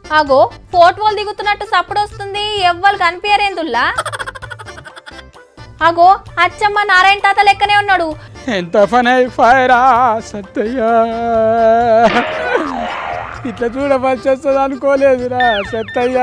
అగో ఫోటోలు దిగుతున్నట్టు సప్పుడు వస్తుంది ఎవ్వరు కనిపించరేందుల్లా అగో అచ్చమ్మ నారాయణ తాత లెక్కనే ఉన్నాడు ఎంత పని అయిపోయారా సత్తయ్యా ఇట్లా చూడవలసి వస్తుంది అనుకోలేదురా సత్తయ్యా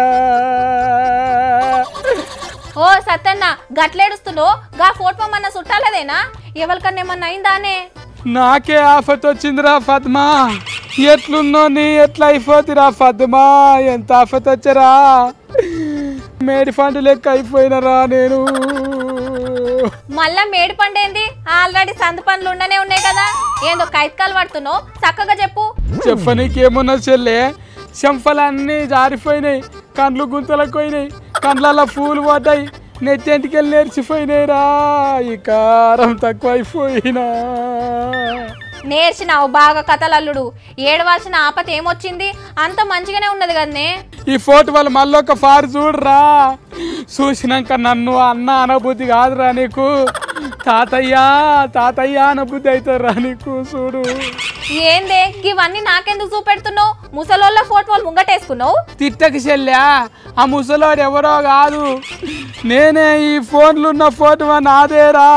ఓ సత్తన్న గట్లేడుస్తున్నావు గా ఫోటో మన చుట్టాలదేనా ఎవరికన్నా ఏమన్నా అయిందానే నాకే ఆఫత్ వచ్చిందిరా పద్మా ఎట్లున్నో నీ ఎట్లా అయిపోతురా పద్మా ఎంత ఆఫత్ వచ్చారా మేడి పండు లెక్క అయిపోయినరా నేను మళ్ళా మేడి పండేంది ఆల్రెడీ సందు పనులు ఉండనే ఉన్నాయి కదా ఏందో కైతకాలు పడుతున్నావు చక్కగా చెప్పు చెప్పనీకేమున్నా చెల్లె చెంపలన్నీ జారిపోయినాయి కండ్లు గుంతలకు పోయినాయి కండ్లలో పూలు పడ్డాయి నెత్తెంటికెళ్ళి నేర్చిపోయినాయిరా ఈ కారం తక్కువ అయిపోయినా నేర్చినావు బాగా కథలల్లుడు ఏడవాల్సిన ఆపత ఏమొచ్చింది అంత మంచిగానే ఉన్నది కదనే ఈ ఫోటో వాళ్ళు మళ్ళీ ఒక ఫారు చూడరా చూసినాక నన్ను అన్న అనబుద్ధి కాదురా నీకు తాతయ్య తాతయ్య అనబుద్ధి అవుతారా నీకు చూడు ఏందే ఇవన్నీ నాకెందుకు చూపెడుతున్నావు ముసలోళ్ళ ఫోటోలు ముంగటేసుకున్నావు తిట్టకి చెల్లా ఆ ముసలోడు ఎవరో కాదు నేనే ఈ ఫోన్లు ఉన్న ఫోటో నాదేరా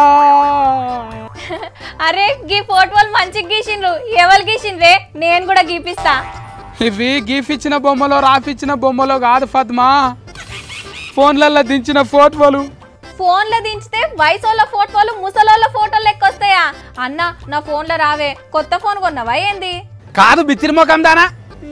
అరే గీ ఫోటోలు మంచిగా గీసిండ్రు ఎవరు గీసిండ్రే నేను కూడా గీపిస్తా ఇవి గిఫ్ ఇచ్చిన బొమ్మలో రాఫిచ్చిన బొమ్మలో కాదు పద్మా ఫోన్లలో దించిన ఫోటోలు ఫోన్లో దించితే వయసోళ్ళ ఫోటోలు ముసలోళ్ళ ఫోటోలు లెక్క వస్తాయా అన్న నా ఫోన్లో రావే కొత్త ఫోన్ కొన్నావా ఏంది కాదు బిత్తిరి ముఖం దానా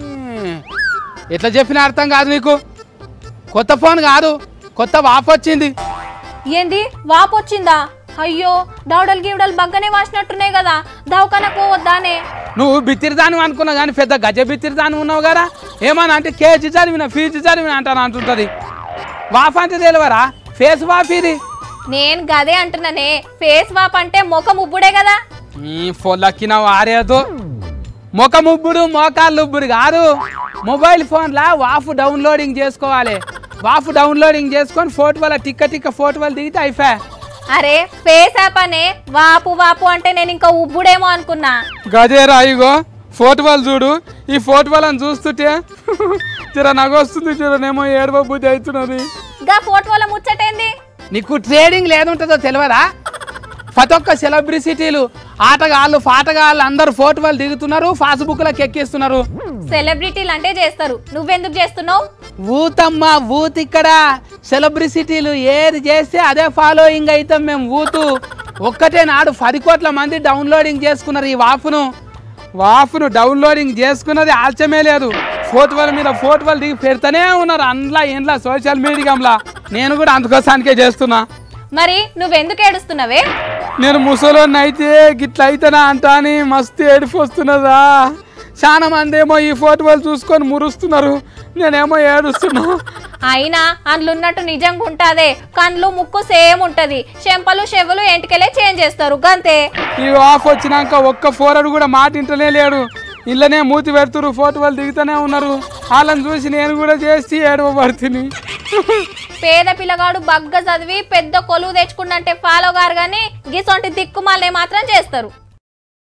ఎట్లా చెప్పిన అర్థం కాదు నీకు కొత్త ఫోన్ కాదు కొత్త వాప్ వచ్చింది ఏంది వాపు వచ్చిందా అయ్యో దౌడలు గీవడలు బగ్గనే వాసినట్టున్నాయి కదా దవాఖానకు పోవద్దానే నువ్వు బిత్తిరిదాని అనుకున్నావు కానీ పెద్ద గజ బిత్తిరిదాని ఉన్నావు కదా ఏమన్నా అంటే కేజీ చదివిన ఫీజు చదివిన అంటాను అంటుంటుంది వాఫ్ అంటే తెలియవరా ఫేస్ వాఫ్ ఇది నేను గదే అంటున్నానే ఫేస్ వాప్ అంటే ముఖం ఉబ్బుడే కదా ఈ ఫోన్లకి నా వారేదో ముఖం ఉబ్బుడు మోకాళ్ళు ఉబ్బుడు కాదు మొబైల్ ఫోన్లా వాఫ్ డౌన్లోడింగ్ చేసుకోవాలి వాఫ్ డౌన్లోడింగ్ చేసుకొని ఫోటోల టిక్క టిక్క ఫోటోలు దిగితే అయిపోయా అరే ఫేస్ యాప్ అనే వాపు వాపు అంటే నేను ఇంకా ఉబ్బుడేమో అనుకున్నా గదేరా ఇగో ఫోటోలు చూడు ఈ ఫోటోలను చూస్తుంటే జర నగొస్తుంది జరనేమో ఏడవ బుద్ధి అవుతున్నది గా ఫోటోల ముచ్చటేంది నీకు ట్రేడింగ్ లేదుంటుందో తెలియదా ప్రతి ఒక్క సెలబ్రిసిటీలు ఆటగాళ్ళు పాటగాళ్ళు అందరు ఫోటోలు దిగుతున్నారు ఫేస్బుక్లకు ఎక్కిస్తున్నారు సెలబ్రిటీలు అంటే చేస్తారు నువ్వెందుకు చేస్తున్నావు ఊతమ్మా ఊత్ ఇక్కడ సెలబ్రిసిటీలు ఏది చేస్తే అదే ఫాలోయింగ్ అవుతాం మేము ఊతు ఒక్కటే నాడు పది కోట్ల మంది డౌన్లోడింగ్ చేసుకున్నారు ఈ వాఫ్ను వాఫ్ను డౌన్లోడింగ్ చేసుకున్నది ఆల్చమే లేదు ఫోటోల మీద ఫోటోలు దిగి పెడతానే ఉన్నారు అందులో ఇంట్లో సోషల్ మీడియాలో నేను కూడా అందుకోసానికే చేస్తున్నా మరి నువ్వెందుకు ఏడుస్తున్నావే నేను ముసలోని అయితే గిట్ల అయితేనా అంటా అని మస్తు ఏడుపు వస్తున్నదా చాలా మంది ఏమో ఈ ఫోటోలు చూసుకొని మురుస్తున్నారు నేనేమో ఏడుస్తున్నా అయినా అందులో ఉన్నట్టు నిజంగా ఉంటాదే కండ్లు ముక్కు సేమ్ ఉంటది చెంపలు చెవులు ఎంటికెళ్ళే చేంజ్ చేస్తారు గంతే ఈ ఆఫ్ వచ్చినాక ఒక్క ఫోరడు కూడా మాట ఇంటనే లేడు ఇళ్ళనే మూతి పెడుతురు ఫోటోలు దిగుతూనే ఉన్నారు వాళ్ళని చూసి నేను కూడా చేసి ఏడవబడుతుంది పేద పిల్లగాడు బగ్గ చదివి పెద్ద కొలువు తెచ్చుకుండంటే ఫాలో గారు కానీ గిసొంటి దిక్కుమాలే మాత్రం చేస్తారు